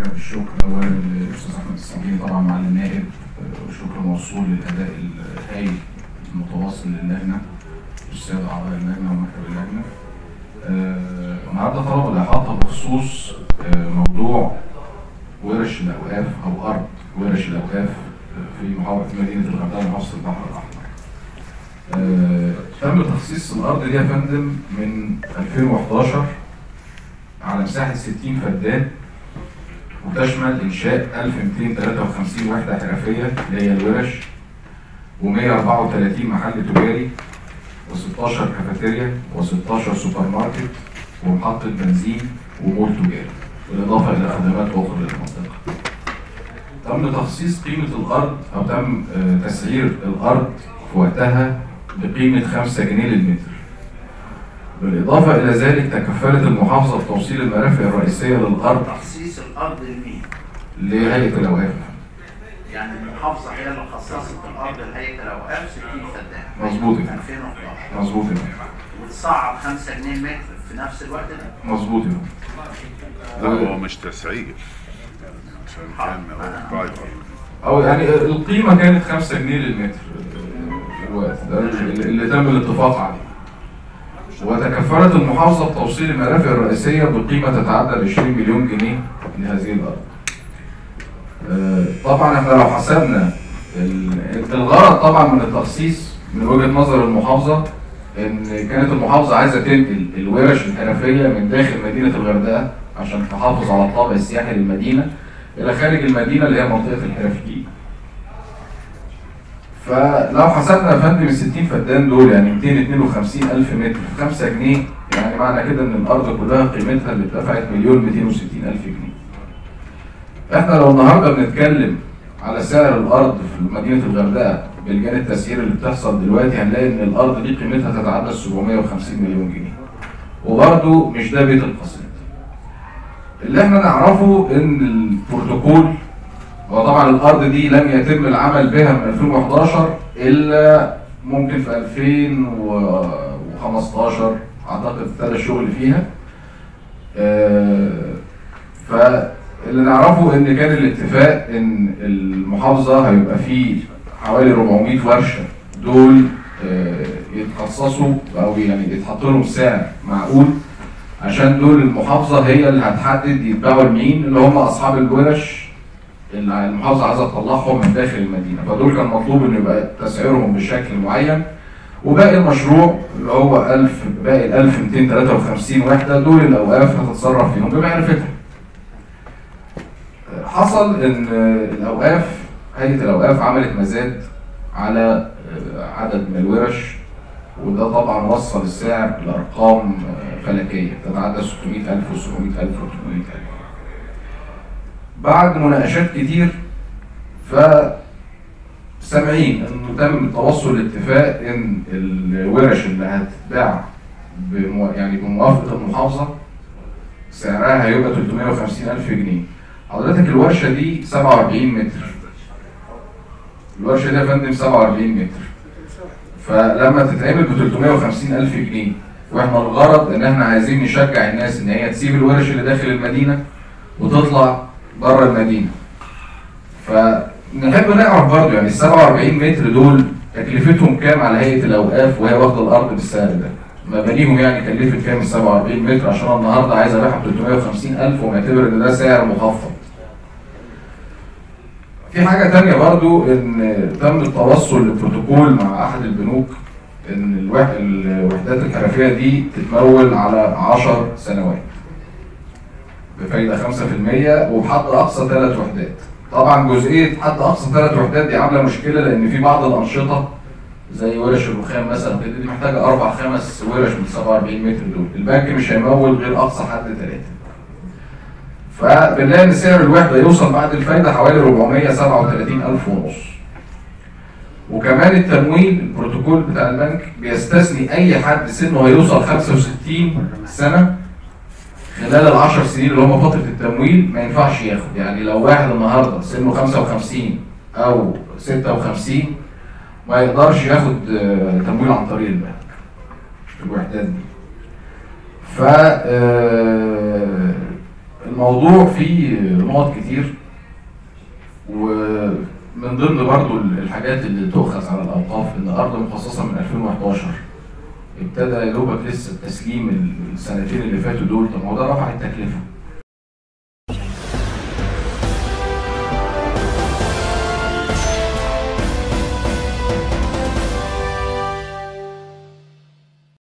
اتوجه بالشكر اولا للاستاذ احمد السجيني طبعا مع النائب آه، وشكر موصول للاداء الهائل المتواصل للجنه والساده اعضاء اللجنه ومكتب اللجنه. آه، النهارده طلب الاحاطه بخصوص آه، موضوع ورش الاوقاف او ارض ورش الاوقاف في محافظه في مدينه الغردقه محافظه البحر الاحمر. آه، تم تخصيص الارض دي يا فندم من 2011 على مساحه 60 فدان وتشمل انشاء 1253 وحده حرفيه اللي هي الورش و134 محل تجاري و16 كافيتيريا و16 سوبر ماركت ومحطه بنزين ومول تجاري بالاضافه الى خدمات اخرى للمنطقه. تم تخصيص قيمه الارض او تم آه، تسعير الارض في وقتها بقيمه 5 جنيه للمتر. بالاضافه الى ذلك تكفلت المحافظه بتوصيل المرافق الرئيسيه للارض تخصيص الارض لمين؟ لهيئه الاوقاف. يعني المحافظه هي اللي خصصت الارض لهيئه الاوقاف 60 فدان مظبوط. 2011 مظبوط يا فندم. وتصعد 5 جنيه المتر في نفس الوقت ده مظبوط يا فندم. لا هو مش تسعير عشان كان هو برايفت او يعني القيمه كانت 5 جنيه للمتر في الوقت ده اللي اللي تم الاتفاق عليه وتكفلت المحافظه بتوصيل المرافق الرئيسيه بقيمه تتعدى 20 مليون جنيه لهذه الارض. آه، طبعا احنا لو حسبنا ال- الغرض طبعا من التخصيص من وجهه نظر المحافظه ان كانت المحافظه عايزه تنقل الورش الحرفيه من داخل مدينه الغردقه عشان تحافظ على الطابع السياحي للمدينه الى خارج المدينه اللي هي منطقه الحرفيين. فلو حسبنا يا فندم ال 60 فدان دول يعني 252 الف متر في 5 جنيه يعني معنى كده ان الارض كلها قيمتها اللي اتدفعت مليون 260 الف جنيه. احنا لو النهارده بنتكلم على سعر الارض في مدينه الغردقه بلجان التسعير اللي بتحصل دلوقتي هنلاقي ان الارض دي قيمتها تتعدى 750 مليون جنيه. وبرده مش ده بيت القصيد. اللي احنا نعرفه ان البروتوكول وطبعا الارض دي لم يتم العمل بها من 2011 الا ممكن في 2015 اعتقد ابتدى الشغل فيها آه، فاللي نعرفه ان كان الاتفاق ان المحافظه هيبقى فيه حوالي 400 ورشه دول آه، يتخصصوا او يعني يتحط لهم سعر معقول عشان دول المحافظه هي اللي هتحدد يتباعوا لمين اللي هم اصحاب الورش اللي المحافظه عايزه تطلعهم من داخل المدينه فدول كان مطلوب ان يبقى تسعيرهم بشكل معين وباقي المشروع اللي هو 1000 باقي ال 1253 وحده دول الاوقاف هتتصرف فيهم بمعرفتها. حصل ان الاوقاف هيئه الاوقاف عملت مزاد على عدد من الورش وده طبعا وصل السعر لارقام فلكيه تتعدى 600000 و700000 و800000 بعد مناقشات كتير ف سامعين انه تم التوصل لاتفاق ان الورش اللي هتتباع بمو... يعني بموافقه المحافظه سعرها هيبقى 350 الف جنيه حضرتك الورشه دي 47 متر الورشه دي يا فندم 47 متر فلما تتعمل ب 350 الف جنيه واحنا الغرض ان احنا عايزين نشجع الناس ان هي تسيب الورش اللي داخل المدينه وتطلع بره المدينه فنحب نعرف برضه يعني ال 47 متر دول تكلفتهم كام على هيئه الاوقاف وهي واخده الارض بالسعر ده مبانيهم يعني كلفت كام ال 47 متر عشان أنا النهارده عايز ابيعها ب 350000 ومعتبر ان ده سعر مخفض في حاجة تانية برضو ان تم التوصل لبروتوكول مع احد البنوك ان الوح... الوحدات الحرفية دي تتمول على 10 سنوات بفايدة 5% وبحد اقصى ثلاث وحدات طبعا جزئية حد اقصى ثلاث وحدات دي عاملة مشكلة لان في بعض الانشطة زي ورش الرخام مثلا كده دي محتاجة اربع خمس ورش من 47 متر دول البنك مش هيمول غير اقصى حد ثلاثة فبنلاقي ان سعر الوحده يوصل بعد الفايده حوالي 437 الف ونص وكمان التمويل البروتوكول بتاع البنك بيستثني اي حد سنه هيوصل 65 سنه خلال ال 10 سنين اللي هم فتره التمويل ما ينفعش ياخد يعني لو واحد النهارده سنه 55 او 56 ما يقدرش ياخد آه، تمويل عن طريق البنك في الوحدات دي ف آه، الموضوع فيه نقط كتير ومن ضمن برضو الحاجات اللي تؤخذ على الاوقاف ان ارض مخصصه من 2011 ابتدى يا دوبك لسه التسليم السنتين اللي فاتوا دول طب ما هو ده رفع التكلفه